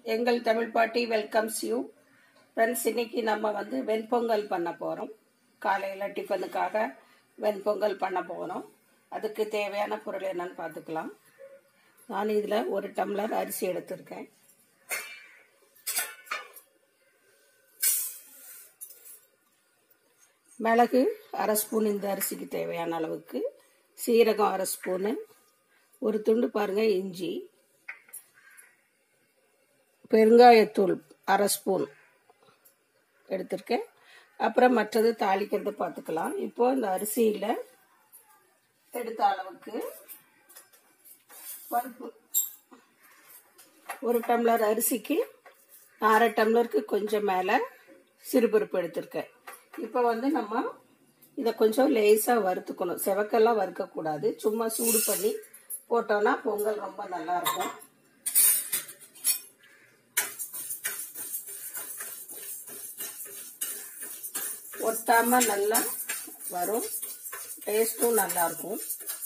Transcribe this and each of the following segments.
எங்கள் தமிழ் பாட்டி welcomes you friends இன்னைக்கு நம்ம வந்து வெண்பொங்கல் பண்ண போகிறோம் காலையில் டிஃபனுக்காக வெண்பொங்கல் பண்ண போகிறோம் அதுக்கு தேவையான பொருள் என்னன்னு பார்த்துக்கலாம் நான் இதில் ஒரு டம்ளர் அரிசி எடுத்திருக்கேன் மிளகு அரை ஸ்பூன் இந்த அரிசிக்கு தேவையான அளவுக்கு சீரகம் அரை ஸ்பூனு ஒரு துண்டு பாருங்க இஞ்சி பெருங்காயத்தூள் அரை ஸ்பூன் எடுத்திருக்கேன் அப்புறம் மற்றது தாளிக்கிறது பார்த்துக்கலாம் இப்போ இந்த அரிசியில் எடுத்த அளவுக்கு பருப்பு ஒரு டம்ளர் அரிசிக்கு அரை டம்ளருக்கு கொஞ்சம் மேலே சிறுபருப்பு எடுத்திருக்கேன் இப்போ வந்து நம்ம இதை கொஞ்சம் லேசாக வறுத்துக்கணும் செவக்கெல்லாம் வறுக்கக்கூடாது சும்மா சூடு பண்ணி போட்டோன்னா பொங்கல் ரொம்ப நல்லா இருக்கும் ஒட்டாம நல்லா வரும் டேஸ்ட்டும் நல்லா இருக்கும்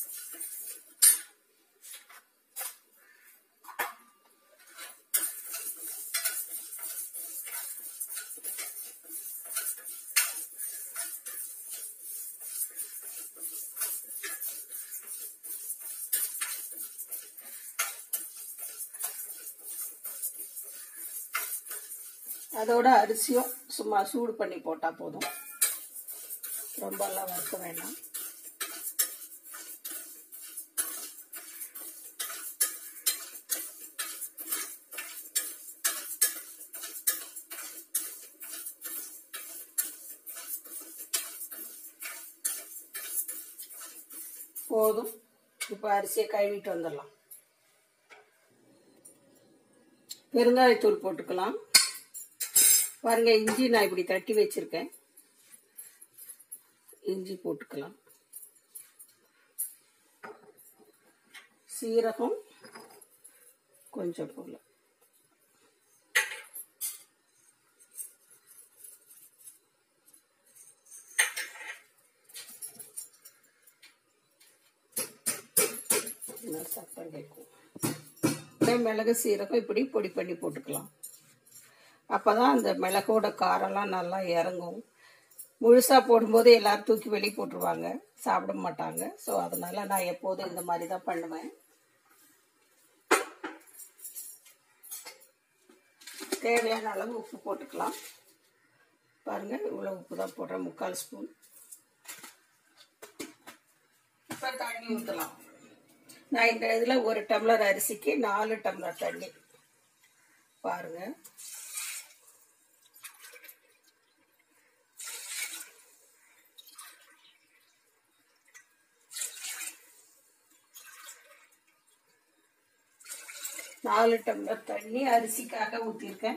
அதோட அரிசியும் சும்மா சூடு பண்ணி போட்டால் போதும் ரொம்பலாம் வறுக்க வேண்டாம் போதும் இப்போ அரிசியை கழுவிட்டு வந்துடலாம் பெருங்காயத்தூள் போட்டுக்கலாம் பாருங்க இஞ்சி நான் இப்படி தட்டி வச்சிருக்கேன் இஞ்சி போட்டுக்கலாம் சீரகம் கொஞ்சம் போல சப்பை வைக்கும் மிளகு சீரகம் இப்படி பொடி பண்ணி போட்டுக்கலாம் அப்பதான் அந்த மிளகோட காரெல்லாம் நல்லா இறங்கும் முழுசா போடும்போது எல்லாரும் தூக்கி வெளியே போட்டுருவாங்க சாப்பிட மாட்டாங்க ஸோ அதனால நான் எப்போதும் இந்த மாதிரி தான் பண்ணுவேன் தேவையான அளவு உப்பு போட்டுக்கலாம் பாருங்க இவ்வளோ உப்பு தான் போடுறேன் முக்கால் ஸ்பூன் இப்போ தண்ணி ஊற்றலாம் நான் இந்த இதில் ஒரு டம்ளர் அரிசிக்கு நாலு டம்ளர் தண்ணி பாருங்க நாலு டம்ளர் தண்ணி அரிசிக்காக ஊற்றிருக்கேன்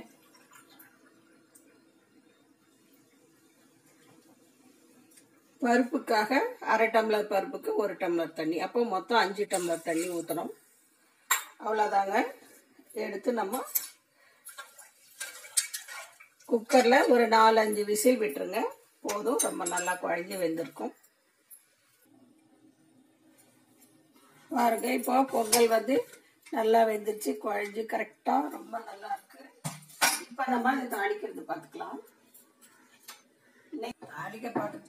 பருப்புக்காக அரை டம்ளர் பருப்புக்கு ஒரு டம்ளர் தண்ணி அப்போ மொத்தம் அஞ்சு டம்ளர் தண்ணி ஊற்றணும் அவ்வளோதாங்க எடுத்து நம்ம குக்கரில் ஒரு நாலு அஞ்சு விசில் விட்டுருங்க போதும் ரொம்ப நல்லா குழஞ்சி வெந்திருக்கும் பாருங்க இப்போ பொங்கல் வந்து நல்லா வெந்துருச்சு குழஞ்சி கரெக்டாக ரொம்ப நல்லா இருக்கு இப்போ நம்ம இதை தாளிக்கிறது பார்த்துக்கலாம் தாளிக்க பார்த்து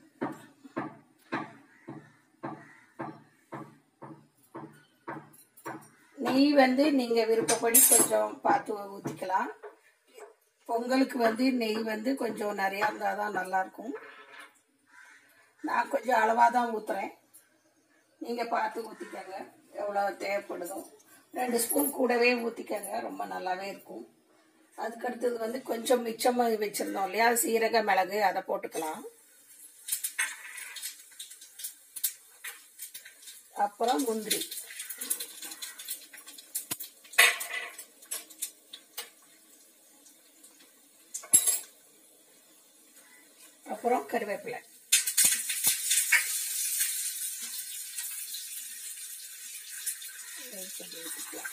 நெய் வந்து நீங்கள் விருப்பப்படி கொஞ்சம் பார்த்து ஊற்றிக்கலாம் பொங்கலுக்கு வந்து நெய் வந்து கொஞ்சம் நிறையா இருந்தால் தான் நல்லாயிருக்கும் நான் கொஞ்சம் அளவாக தான் ஊற்றுறேன் நீங்கள் பார்த்து ஊற்றிக்கங்க எவ்வளோ தேவைப்படுதோ ரெண்டு ஸ்பூன் கூடவே ஊற்றிக்கங்க ரொம்ப நல்லாவே இருக்கும் அதுக்கடுத்தது வந்து கொஞ்சம் மிச்சமாக வச்சுருந்தோம் இல்லையா சீரக மிளகு அதை போட்டுக்கலாம் அப்புறம் முந்திரி அப்புறம் கருவேப்பிலை ஊற்றிக்கலாம்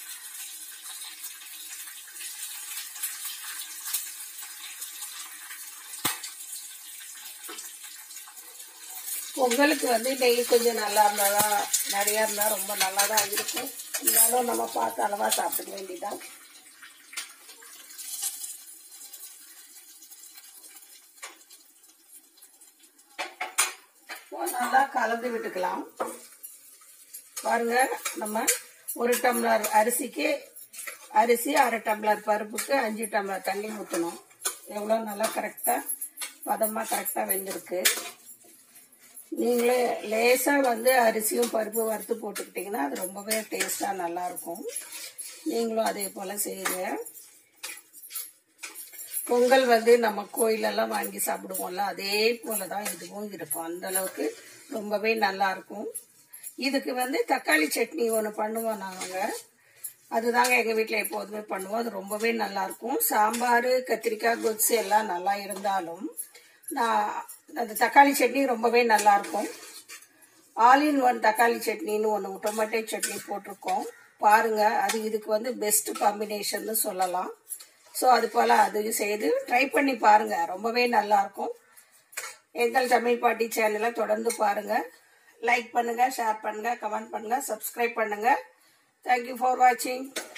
பொங்கலுக்கு வந்து நெய் கொஞ்சம் நல்லா இருந்தால் தான் நிறையா இருந்தால் ரொம்ப நல்லா தான் இருக்கும் இருந்தாலும் நம்ம பார்த்து அளவாக சாப்பிட்டுக்க வேண்டியதான் நல்லா கலந்து விட்டுக்கலாம் பாருங்க நம்ம ஒரு டம்ளர் அரிசிக்கு அரிசி அரை டம்ளர் பருப்புக்கு அஞ்சு டம்ளர் தண்ணி ஊற்றணும் எவ்வளோ நல்லா கரெக்டாக பதமாக கரெக்டாக வெந்திருக்கு நீங்களே லேசாக வந்து அரிசியும் பருப்பு வறுத்து போட்டுக்கிட்டிங்கன்னா அது ரொம்பவே டேஸ்ட்டாக நல்லாயிருக்கும் நீங்களும் அதே போல் செய்யுங்க பொங்கல் வந்து நம்ம கோயிலெல்லாம் வாங்கி சாப்பிடுவோம்ல அதே போல தான் இதுவும் இருக்கும் அந்த அளவுக்கு ரொம்பவே நல்லா இருக்கும் இதுக்கு வந்து தக்காளி சட்னி ஒன்று பண்ணுவோம் நாங்கள் அதுதாங்க எங்கள் வீட்டில் எப்போதுமே பண்ணுவோம் அது ரொம்பவே நல்லா இருக்கும் சாம்பார் கத்திரிக்காய் கொத்து எல்லாம் நல்லா இருந்தாலும் நான் அந்த தக்காளி சட்னி ரொம்பவே நல்லா இருக்கும் ஆல் இன் ஒன் தக்காளி சட்னின்னு ஒன்று டொமேட்டோ சட்னி போட்டிருக்கோம் பாருங்க அது இதுக்கு வந்து பெஸ்ட் காம்பினேஷன் சொல்லலாம் ஸோ அது போல் அதையும் செய்து ட்ரை பண்ணி பாருங்க ரொம்பவே நல்லா இருக்கும் எங்கள் தமிழ் பாட்டி சேனலை தொடர்ந்து பாருங்க லைக் பண்ணுங்க ஷேர் பண்ணுங்க கமெண்ட் பண்ணுங்க சப்ஸ்கிரைப் பண்ணுங்க தேங்க்யூ ஃபார் வாட்சிங்